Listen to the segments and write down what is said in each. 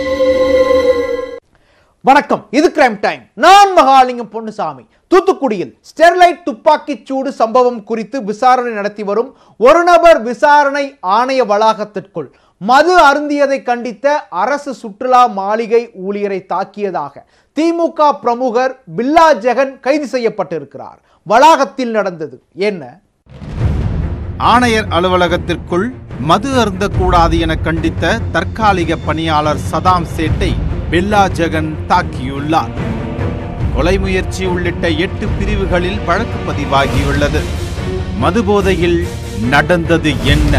வணக்கம் இது crime time நான் மகாலிங்கம் பொன்னுசாமி தூத்துக்குடியில் ஸ்டெர்லைட் துப்பாக்கிச் சூடு சம்பவம் குறித்து விசாரணை நடத்தி வரும் ஒரு நபர் விசாரணை ஆணைய வளாகத்திற்குள் மது அருந்தியதை கண்டித்த அரசு சுற்றுலா மாளிகை ஊழியரை தாக்கியதாக திமுக பிரமுகர் பில்லா ஜெகன் கைது செய்யப்பட்டிருக்கிறார் வளாகத்தில் நடந்தது என்ன ஆணையர் அலுவலகத்திற்குள் மது அருந்தக்கூடாது என கண்டித்த தற்காலிக பணியாளர் சதாம் சேட்டை பில்லா ஜெகன் தாக்கியுள்ளார் கொலை முயற்சி உள்ளிட்ட எட்டு பிரிவுகளில் வழக்கு பதிவாகியுள்ளது மதுபோதையில் நடந்தது என்ன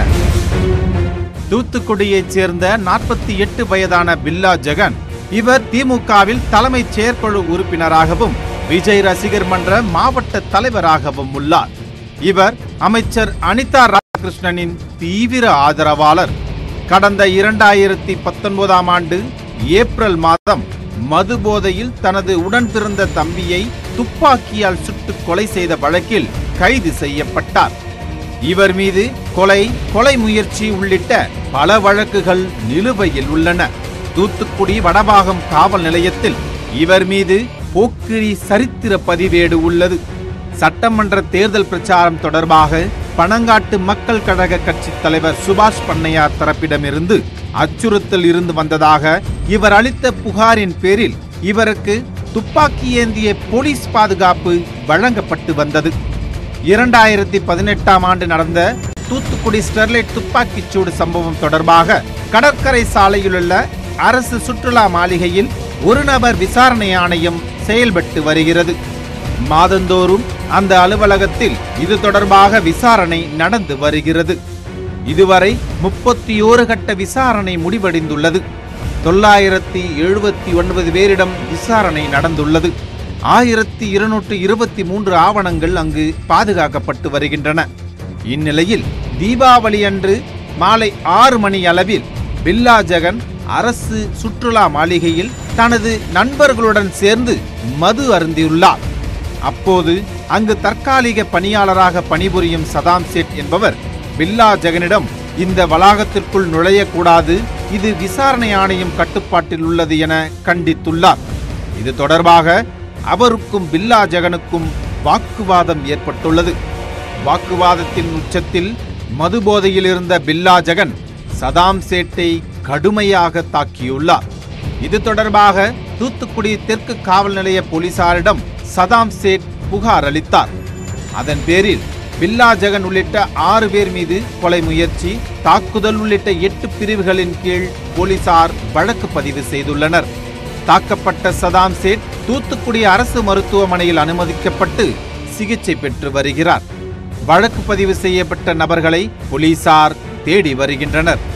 தூத்துக்குடியைச் சேர்ந்த நாற்பத்தி எட்டு வயதான பில்லா ஜெகன் இவர் திமுகவில் தலைமை செயற்குழு உறுப்பினராகவும் விஜய் ரசிகர் மன்ற மாவட்ட தலைவராகவும் உள்ளார் இவர் அமைச்சர் அனிதா ராதாகிருஷ்ணனின் தீவிர ஆதரவாளர் கடந்த இரண்டாயிரத்தி பத்தொன்பதாம் ஆண்டு ஏப்ரல் மாதம் மது போதையில் தனது உடன் பிறந்த தம்பியை துப்பாக்கியால் சுட்டு கொலை செய்த வழக்கில் கைது செய்யப்பட்டார் இவர் மீது கொலை கொலை முயற்சி உள்ளிட்ட பல வழக்குகள் நிலுவையில் உள்ளன தூத்துக்குடி வடபாகம் காவல் நிலையத்தில் இவர் மீது போக்கிரி சரித்திர பதிவேடு உள்ளது சட்டமன்ற தேர்தல் பிரச்சாரம் தொடர்பாக பனங்காட்டு மக்கள் கழக கட்சி தலைவர் சுபாஷ் பண்ணையார் தரப்பிடமிருந்து அச்சுறுத்தல் இருந்து வந்ததாக இவர் அளித்த புகாரின் பேரில் இவருக்கு துப்பாக்கி ஏந்திய போலீஸ் பாதுகாப்பு வழங்கப்பட்டு வந்தது இரண்டாயிரத்தி பதினெட்டாம் ஆண்டு நடந்த தூத்துக்குடி ஸ்டெர்லைட் துப்பாக்கிச் சூடு சம்பவம் தொடர்பாக கடற்கரை சாலையிலுள்ள அரசு சுற்றுலா மாளிகையில் ஒரு நபர் விசாரணை ஆணையம் செயல்பட்டு வருகிறது மாதந்தோறும் அந்த அலுவலகத்தில் இது தொடர்பாக விசாரணை நடந்து வருகிறது இதுவரை முப்பத்தி ஓரு கட்ட விசாரணை முடிவடைந்துள்ளது தொள்ளாயிரத்தி எழுபத்தி ஒன்பது பேரிடம் விசாரணை நடந்துள்ளது ஆயிரத்தி இருநூற்று இருபத்தி மூன்று ஆவணங்கள் அங்கு பாதுகாக்கப்பட்டு வருகின்றன இந்நிலையில் தீபாவளி அன்று மாலை ஆறு மணி அளவில் பில்லா ஜெகன் அரசு சுற்றுலா மாளிகையில் தனது நண்பர்களுடன் சேர்ந்து மது அருந்தியுள்ளார் அப்போது அங்கு தற்காலிக பணியாளராக பணிபுரியும் சதாம் சேட் என்பவர் பில்லா ஜெகனிடம் இந்த வளாகத்திற்குள் நுழையக்கூடாது இது விசாரணை ஆணையம் கட்டுப்பாட்டில் உள்ளது என கண்டித்துள்ளார் இது தொடர்பாக அவருக்கும் பில்லா ஜெகனுக்கும் வாக்குவாதம் ஏற்பட்டுள்ளது வாக்குவாதத்தின் உச்சத்தில் மதுபோதையில் இருந்த பில்லா ஜெகன் சதாம் சேட்டை கடுமையாக தாக்கியுள்ளார் இது தொடர்பாக தூத்துக்குடி தெற்கு காவல் நிலைய போலீசாரிடம் சதாம் சேட் புகார் அளித்தார் அதன் பேரில் பில்லா ஜெகன் உள்ளிட்ட ஆறு பேர் மீது கொலை முயற்சி தாக்குதல் உள்ளிட்ட எட்டு பிரிவுகளின் கீழ் போலீசார் வழக்கு பதிவு செய்துள்ளனர் தாக்கப்பட்ட சதாம் சேட் தூத்துக்குடி அரசு மருத்துவமனையில் அனுமதிக்கப்பட்டு சிகிச்சை பெற்று வருகிறார் வழக்கு பதிவு செய்யப்பட்ட நபர்களை போலீசார் தேடி வருகின்றனர்